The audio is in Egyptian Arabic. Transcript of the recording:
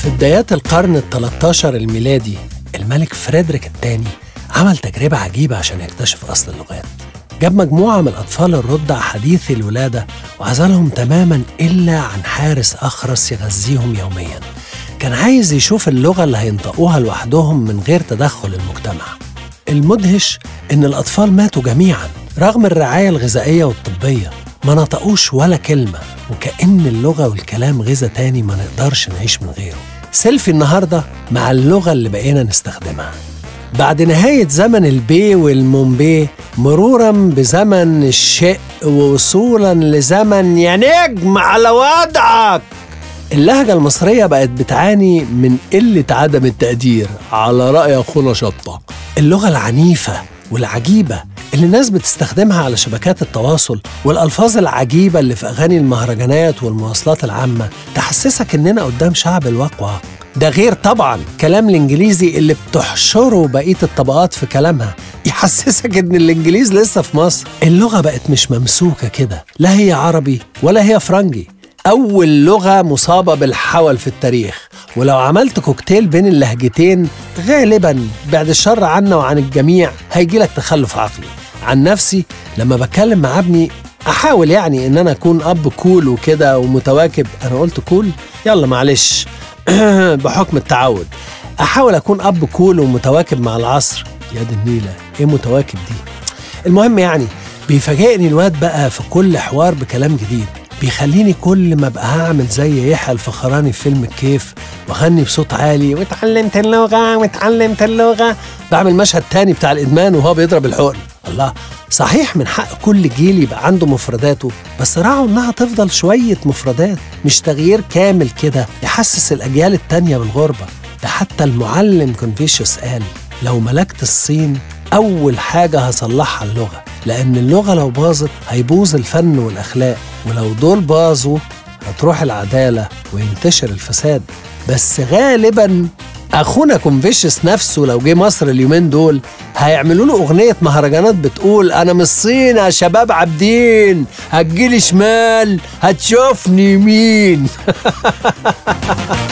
في بدايات القرن ال 13 الميلادي الملك فريدريك الثاني عمل تجربة عجيبة عشان يكتشف أصل اللغات جاب مجموعة من الأطفال الرضع حديثي الولادة وعزلهم تماما إلا عن حارس أخرس يغذيهم يوميا كان عايز يشوف اللغة اللي هينطقوها لوحدهم من غير تدخل المجتمع المدهش إن الأطفال ماتوا جميعا رغم الرعاية الغذائية والطبية ما نطقوش ولا كلمة وكأن اللغة والكلام غذا تاني ما نقدرش نعيش من غيره سيلفي النهاردة مع اللغة اللي بقينا نستخدمها بعد نهاية زمن البي والمومبي مرورا بزمن الشق ووصولا لزمن يا نجم على وضعك اللهجة المصرية بقت بتعاني من قلة عدم التقدير على رأي أخونا شطة اللغة العنيفة والعجيبة اللي الناس بتستخدمها على شبكات التواصل والألفاظ العجيبة اللي في أغاني المهرجانات والمواصلات العامة تحسسك إننا قدام شعب الواقع ده غير طبعا كلام الإنجليزي اللي بتحشره بقية الطبقات في كلامها يحسسك إن الإنجليز لسه في مصر اللغة بقت مش ممسوكة كده لا هي عربي ولا هي فرنجي أول لغة مصابة بالحول في التاريخ ولو عملت كوكتيل بين اللهجتين غالبا بعد الشر عنا وعن الجميع هيجي لك تخلف عقلي عن نفسي لما بتكلم مع ابني احاول يعني ان انا اكون اب كول وكده ومتواكب انا قلت كول يلا معلش بحكم التعود احاول اكون اب كول ومتواكب مع العصر يا دي النيله ايه متواكب دي المهم يعني بيفاجئني الواد بقى في كل حوار بكلام جديد بيخليني كل ما ابقى هعمل زي يحيى الفخراني في فيلم الكيف واغني بصوت عالي واتعلمت اللغه واتعلمت اللغه بعمل مشهد تاني بتاع الادمان وهو بيضرب الحقن الله صحيح من حق كل جيل يبقى عنده مفرداته بس راعوا انها تفضل شويه مفردات مش تغيير كامل كده يحسس الاجيال التانيه بالغربه ده حتى المعلم كونفيشيوس قال لو ملكت الصين أول حاجة هصلحها اللغة لأن اللغة لو باظت هيبوظ الفن والأخلاق ولو دول باظوا هتروح العدالة وينتشر الفساد بس غالبا أخونا كونفيشيوس نفسه لو جه مصر اليومين دول هيعملوا له أغنية مهرجانات بتقول أنا من الصين يا شباب عابدين هتجيلي شمال هتشوفني يمين